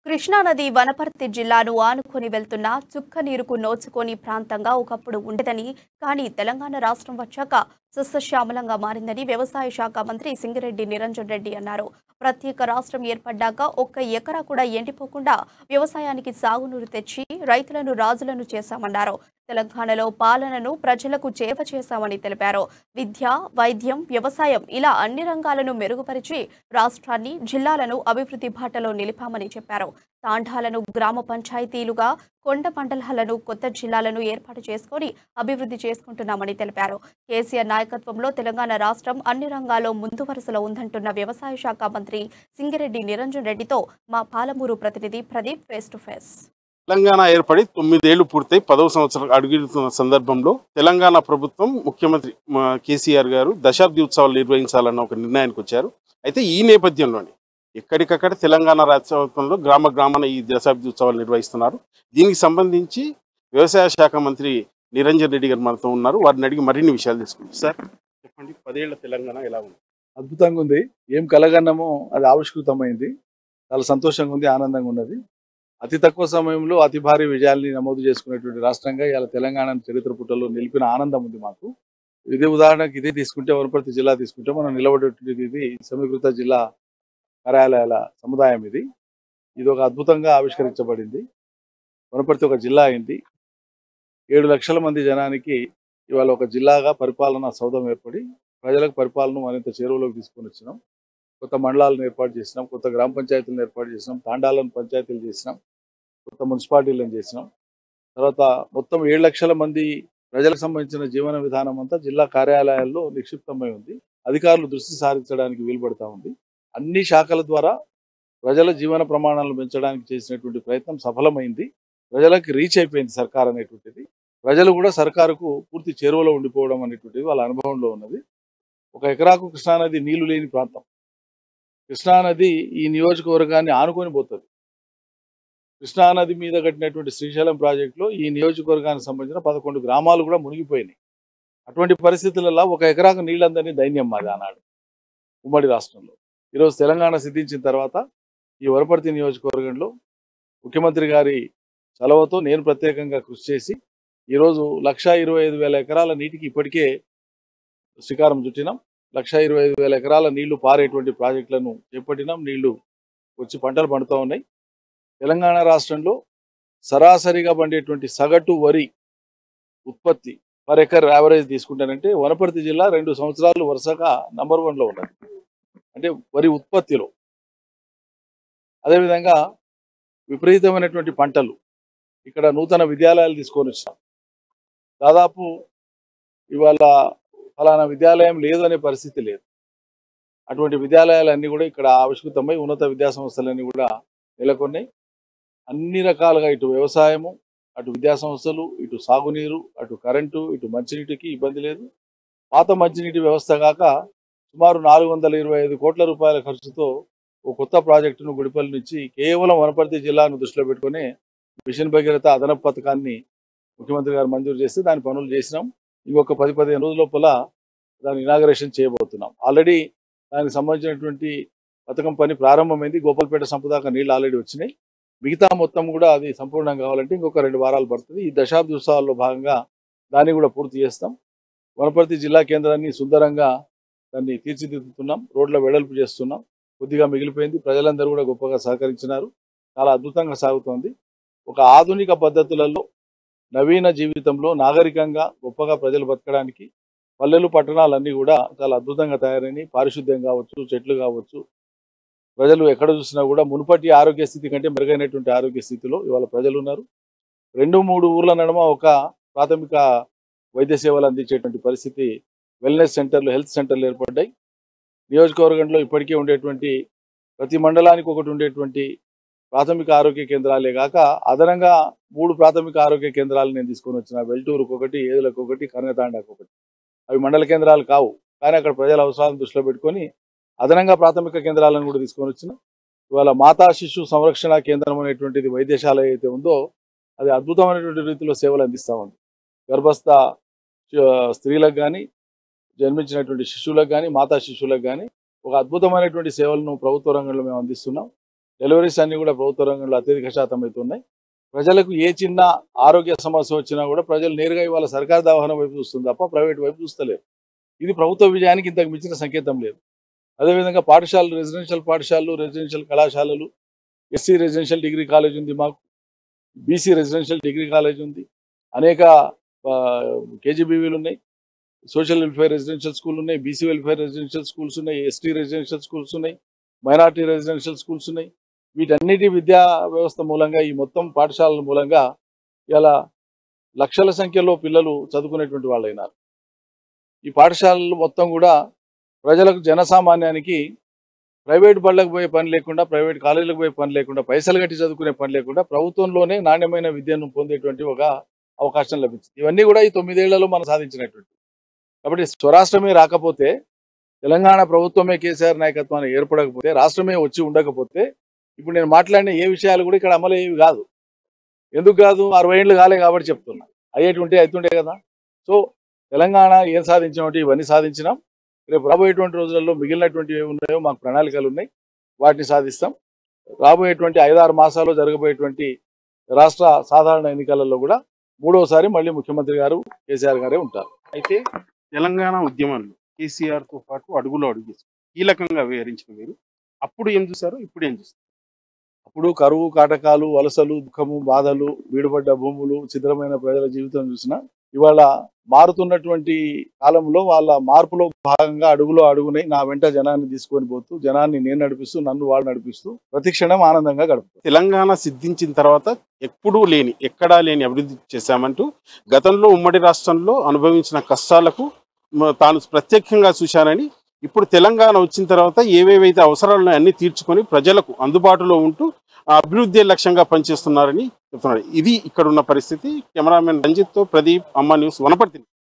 కృష్ణానది వనపర్తి జిల్లాను ఆనుకొని వెళ్తున్న చుక్క నీరుకు నోచుకొని ప్రాంతంగా ఒకప్పుడు ఉండేదని కానీ తెలంగాణ రాష్ట్రం వచ్చాక సస్యశ్యామలంగా మారిందని వ్యవసాయ శాఖ మంత్రి సింగిరెడ్డి నిరంజన్ రెడ్డి అన్నారు ప్రత్యేక రాష్ట్రం ఏర్పడ్డాక ఒక్క ఎకరా కూడా ఎండిపోకుండా వ్యవసాయానికి సాగునీరు తెచ్చి రైతులను రాజులను చేశామన్నారు తెలంగాణలో పాలనను ప్రజలకు చేరువ చేశామని తెలిపారు విద్య వైద్యం వ్యవసాయం ఇలా అన్ని రంగాలను మెరుగుపరిచి రాష్ట్రాన్ని జిల్లాలను అభివృద్ధి బాటలో నిలిపామని చెప్పారు తాండాలను గ్రామ పంచాయతీలుగా కొండ మండలాలను కొత్త జిల్లాలను ఏర్పాటు చేసుకొని అభివృద్ధి చేసుకుంటున్నామని తెలిపారు కేసీఆర్ నాయకత్వంలో తెలంగాణ రాష్ట్రం అన్ని రంగాల్లో ముందు వరుసలో ఉందంటున్న వ్యవసాయ శాఖ మంత్రి సింగిరెడ్డి నిరంజన్ రెడ్డితో మా పాలమూరు ప్రతినిధి Pradeep face to face Telangana ఏర్పడి తొమ్మిదేళ్లు పూర్తయి పదవ సంవత్సరం అడుగుతున్న సందర్భంలో తెలంగాణ ప్రభుత్వం ముఖ్యమంత్రి మా కేసీఆర్ గారు దశాబ్ది ఉత్సవాలు నిర్వహించాలన్న ఒక నిర్ణయానికి వచ్చారు అయితే ఈ నేపథ్యంలోనే ఎక్కడికక్కడ తెలంగాణ రాష్ట్రంలో గ్రామ గ్రామాన ఈ దశాబ్ది ఉత్సవాలు నిర్వహిస్తున్నారు దీనికి సంబంధించి వ్యవసాయ శాఖ మంత్రి నిరంజన్ రెడ్డి గారు మనతో ఉన్నారు వారిని అడిగి మరిన్ని విషయాలు తెలుసుకుంటాం సార్ చెప్పండి పదేళ్ల తెలంగాణ ఎలా ఉంది అద్భుతంగా ఉంది ఏం కలగన్నామో అది ఆవిష్కృతమైంది చాలా సంతోషంగా ఉంది ఆనందంగా ఉన్నది అతి తక్కువ సమయంలో అతి భారీ విజయాల్ని నమోదు చేసుకునేటువంటి రాష్ట్రంగా ఇవాళ తెలంగాణ చరిత్ర పుటల్లో నిలిపిన ఆనందం ఉంది మాకు ఇదే ఉదాహరణకి ఇదే తీసుకుంటే వనపర్తి జిల్లా తీసుకుంటే మనం నిలబడేటువంటిది ఇది సమీకృత జిల్లా కార్యాలయాల సముదాయం ఇది ఇది ఒక అద్భుతంగా ఆవిష్కరించబడింది వనపర్తి ఒక జిల్లా అయింది ఏడు లక్షల మంది జనానికి ఇవాళ ఒక జిల్లాగా పరిపాలనా సౌధం ఏర్పడి ప్రజలకు పరిపాలన మరింత చేరువలోకి తీసుకొని వచ్చినాం కొత్త మండలాలను ఏర్పాటు చేసినాం కొత్త గ్రామ పంచాయతీలను ఏర్పాటు చేసినాం తాండాలను పంచాయతీలు చేసినాం కొత్త మున్సిపాలిటీలను చేసినాం తర్వాత మొత్తం ఏడు లక్షల మంది ప్రజలకు సంబంధించిన జీవన విధానం అంతా జిల్లా కార్యాలయాల్లో నిక్షిప్తమై ఉంది అధికారులు దృష్టి సారించడానికి వీలుపడతా ఉంది అన్ని శాఖల ద్వారా ప్రజల జీవన ప్రమాణాలను పెంచడానికి చేసినటువంటి ప్రయత్నం సఫలమైంది ప్రజలకు రీచ్ అయిపోయింది సర్కార్ అనేటువంటిది ప్రజలు కూడా సర్కారుకు పూర్తి చేరువలో ఉండిపోవడం అనేటువంటిది వాళ్ళ అనుభవంలో ఉన్నది ఒక ఎకరాకు కృష్ణానది నీళ్లు లేని ప్రాంతం కృష్ణానది ఈ నియోజకవర్గాన్ని ఆనుకొని పోతుంది కృష్ణానది మీద కట్టినటువంటి శ్రీశైలం ప్రాజెక్టులో ఈ నియోజకవర్గానికి సంబంధించిన పదకొండు గ్రామాలు కూడా మునిగిపోయినాయి అటువంటి పరిస్థితులలో ఒక ఎకరాకు నీళ్ళందరినీ దైన్యం మాది ఆనాడు ఉమ్మడి రాష్ట్రంలో ఈరోజు తెలంగాణ సిద్ధించిన తర్వాత ఈ వరపర్తి నియోజకవర్గంలో ముఖ్యమంత్రి గారి చలవతో నేను ప్రత్యేకంగా కృషి చేసి ఈరోజు లక్ష ఇరవై ఐదు వేల ఎకరాల నీటికి ఇప్పటికే శ్రీకారం చుట్టినాం లక్ష ఇరవై ఐదు వేల ఎకరాల నీళ్లు పారేటువంటి ప్రాజెక్టులను చేపట్టినాం నీళ్లు వచ్చి పంటలు పండుతూ ఉన్నాయి తెలంగాణ రాష్ట్రంలో సరాసరిగా పండేటువంటి సగటు వరి ఉత్పత్తి పర్ ఎకర్ యావరేజ్ తీసుకుంటానంటే వనపర్తి జిల్లా రెండు సంవత్సరాలు వరుసగా నంబర్ వన్లో ఉన్నది అంటే వరి ఉత్పత్తిలో అదేవిధంగా విపరీతమైనటువంటి పంటలు ఇక్కడ నూతన విద్యాలయాలు తీసుకొని వచ్చినాం దాదాపు ఇవాళ ఫలానా విద్యాలయం లేదు అనే పరిస్థితి లేదు అటువంటి విద్యాలయాలన్నీ కూడా ఇక్కడ ఆవిష్కృతమై ఉన్నత విద్యా సంస్థలన్నీ కూడా నెలకొన్నాయి అన్ని రకాలుగా ఇటు వ్యవసాయము అటు విద్యా సంస్థలు ఇటు సాగునీరు అటు కరెంటు ఇటు మంచినీటికి ఇబ్బంది లేదు పాత మంచినీటి వ్యవస్థ కాక సుమారు నాలుగు వందల ఇరవై ఐదు కోట్ల రూపాయల ఖర్చుతో ఓ కొత్త ప్రాజెక్టును గుడిపల్లి నుంచి కేవలం వనపర్తి జిల్లాను దృష్టిలో పెట్టుకుని మిషన్ భగీరథ అదనపు పథకాన్ని ముఖ్యమంత్రి గారు మంజూరు చేస్తే దాని పనులు చేసినాం ఇంకొక పది పదిహేను రోజుల లోపల దాని ఇనాగరేషన్ చేయబోతున్నాం ఆల్రెడీ దానికి సంబంధించినటువంటి పథకం పని ప్రారంభమైంది గోపాల్పేట సంపదాక నీళ్ళు ఆల్రెడీ వచ్చినాయి మిగతా మొత్తం కూడా అది సంపూర్ణం కావాలంటే ఇంకొక రెండు వారాలు పడుతుంది ఈ దశాబ్ది ఉత్సవాల్లో భాగంగా దాన్ని కూడా పూర్తి చేస్తాం వనపర్తి జిల్లా కేంద్రాన్ని సుందరంగా దాన్ని తీర్చిదిద్దుతున్నాం రోడ్ల వెడల్పు చేస్తున్నాం కొద్దిగా మిగిలిపోయింది ప్రజలందరూ కూడా గొప్పగా సహకరించినారు చాలా అద్భుతంగా సాగుతోంది ఒక ఆధునిక పద్ధతులలో నవీన జీవితంలో నాగరికంగా గొప్పగా ప్రజలు బతకడానికి పల్లెలు పట్టణాలన్నీ కూడా చాలా అద్భుతంగా తయారైనవి పారిశుద్ధ్యం కావచ్చు చెట్లు కావచ్చు ప్రజలు ఎక్కడ చూసినా కూడా మునుపటి ఆరోగ్య స్థితి కంటే మెరుగైనటువంటి ఆరోగ్య స్థితిలో ఇవాళ ప్రజలు ఉన్నారు రెండు మూడు ఊర్ల నడుమ ఒక ప్రాథమిక వైద్య సేవలు అందించేటువంటి పరిస్థితి వెల్నెస్ సెంటర్లు హెల్త్ సెంటర్లు ఏర్పడ్డాయి నియోజకవర్గంలో ఇప్పటికే ఉండేటువంటి ప్రతి మండలానికి ఒకటి ఉండేటువంటి ప్రాథమిక ఆరోగ్య కేంద్రాలే కాక అదనంగా మూడు ప్రాథమిక ఆరోగ్య కేంద్రాలు నేను తీసుకొని వచ్చిన వెల్టూరుకు ఒకటి ఏదులకు ఒకటి కనగతాండాకు ఒకటి అవి మండల కేంద్రాలు కావు కానీ అక్కడ ప్రజల అవసరాలను దృష్టిలో పెట్టుకొని అదనంగా ప్రాథమిక కేంద్రాలను కూడా తీసుకొని వచ్చిన ఇవాళ మాతా శిశు సంరక్షణ కేంద్రం అనేటువంటిది వైద్యశాల అయితే ఉందో అది అద్భుతమైనటువంటి రీతిలో సేవలు అందిస్తూ ఉంది గర్భస్థ ఆ, స్త్రీలకు కానీ జన్మించినటువంటి శిశువులకు కానీ మాతా శిశువులకు కానీ ఒక అద్భుతమైనటువంటి సేవలను ప్రభుత్వ రంగంలో మేము అందిస్తున్నాం డెలివరీస్ అన్ని కూడా ప్రభుత్వ రంగంలో అత్యధిక శాతం అయితే ఉన్నాయి ప్రజలకు ఏ చిన్న ఆరోగ్య సమస్య వచ్చినా కూడా ప్రజలు నేరుగా ఇవాళ సర్కార్ దవాఖాన వైపు చూస్తుంది తప్ప ప్రైవేట్ వైపు చూస్తలేరు ఇది ప్రభుత్వ విజయానికి ఇంతకు మించిన సంకేతం లేదు అదేవిధంగా పాఠశాలలు రెసిడెన్షియల్ పాఠశాలలు రెసిడెన్షియల్ కళాశాలలు ఎస్సీ రెసిడెన్షియల్ డిగ్రీ కాలేజ్ ఉంది మాకు బీసీ రెసిడెన్షియల్ డిగ్రీ కాలేజ్ ఉంది అనేక కేజీబీవీలు ఉన్నాయి సోషల్ వెల్ఫేర్ రెసిడెన్షియల్ స్కూల్ ఉన్నాయి బీసీ వెల్ఫేర్ రెసిడెన్షియల్ స్కూల్స్ ఉన్నాయి ఎస్టీ రెసిడెన్షియల్ స్కూల్స్ ఉన్నాయి మైనార్టీ రెసిడెన్షియల్ స్కూల్స్ ఉన్నాయి వీటన్నిటి విద్యా వ్యవస్థ మూలంగా ఈ మొత్తం పాఠశాలల మూలంగా ఇలా లక్షల సంఖ్యలో పిల్లలు చదువుకునేటువంటి వాళ్ళు అయినారు ఈ పాఠశాలలు మొత్తం కూడా ప్రజలకు జనసామాన్యానికి ప్రైవేట్ బళ్ళకు పోయే పని లేకుండా ప్రైవేట్ కాలేజీలకు పోయే పని లేకుండా పైసలు కట్టి చదువుకునే పని లేకుండా ప్రభుత్వంలోనే నాణ్యమైన విద్యను పొందేటువంటి ఒక అవకాశం లభించింది ఇవన్నీ కూడా ఈ తొమ్మిదేళ్లలో మనం సాధించినటువంటి కాబట్టి స్వరాష్ట్రమే రాకపోతే తెలంగాణ ప్రభుత్వమే కేసీఆర్ నాయకత్వాన్ని ఏర్పడకపోతే రాష్ట్రమే వచ్చి ఉండకపోతే ఇప్పుడు నేను మాట్లాడిన ఏ విషయాలు కూడా ఇక్కడ అమలు అయ్యేవి కాదు ఎందుకు కాదు అరవై ఏళ్ళు కాలే కాబట్టి చెప్తున్నా అయ్యేటుంటే అవుతుండే కదా సో తెలంగాణ ఏం సాధించినట్టు ఇవన్నీ సాధించినాం రేపు రాబోయేటువంటి రోజులలో మిగిలినటువంటి ఏవి ఉన్నాయో మాకు ప్రణాళికలు ఉన్నాయి వాటిని సాధిస్తాం రాబోయేటువంటి ఐదారు మాసాల్లో జరగబోయేటువంటి రాష్ట్ర సాధారణ ఎన్నికలలో కూడా మూడవసారి మళ్ళీ ముఖ్యమంత్రి గారు కేసీఆర్ గారే ఉంటారు అయితే తెలంగాణ ఉద్యమంలో కేసీఆర్ తో పాటు అడుగులో అడుగు వేశారు. కీలకంగా వివరించిన మీరు అప్పుడు ఏం చూసారు ఇప్పుడు ఏం చూస్తారు అప్పుడు కరువు కాటకాలు వలసలు దుఃఖము బాధలు వీడుపడ్డ భూములు చిత్రమైన ప్రజల జీవితం చూసిన ఇవాళ మారుతున్నటువంటి కాలంలో వాళ్ళ మార్పులో భాగంగా అడుగులో అడుగునై నా వెంట జనాన్ని తీసుకొని పోతూ జనాన్ని నేను నడిపిస్తూ నన్ను వాళ్ళు నడిపిస్తూ ప్రతిక్షణం ఆనందంగా గడుపుతారు తెలంగాణ సిద్ధించిన తర్వాత ఎప్పుడూ లేని ఎక్కడా లేని అభివృద్ధి చేశామంటూ గతంలో ఉమ్మడి రాష్ట్రంలో అనుభవించిన కష్టాలకు మ- తాను ప్రత్యక్షంగా చూశానని ఇప్పుడు తెలంగాణ వచ్చిన తర్వాత ఏవేవైతే అవసరాలను అన్ని తీర్చుకొని ప్రజలకు అందుబాటులో ఉంటూ ఆ అభివృద్ధి లక్ష్యంగా పనిచేస్తున్నారని చెప్తున్నారు ఇది ఇక్కడ ఉన్న పరిస్థితి కెమెరామెన్ రంజిత్తో ప్రదీప్ అమ్మ న్యూస్ వనపర్తి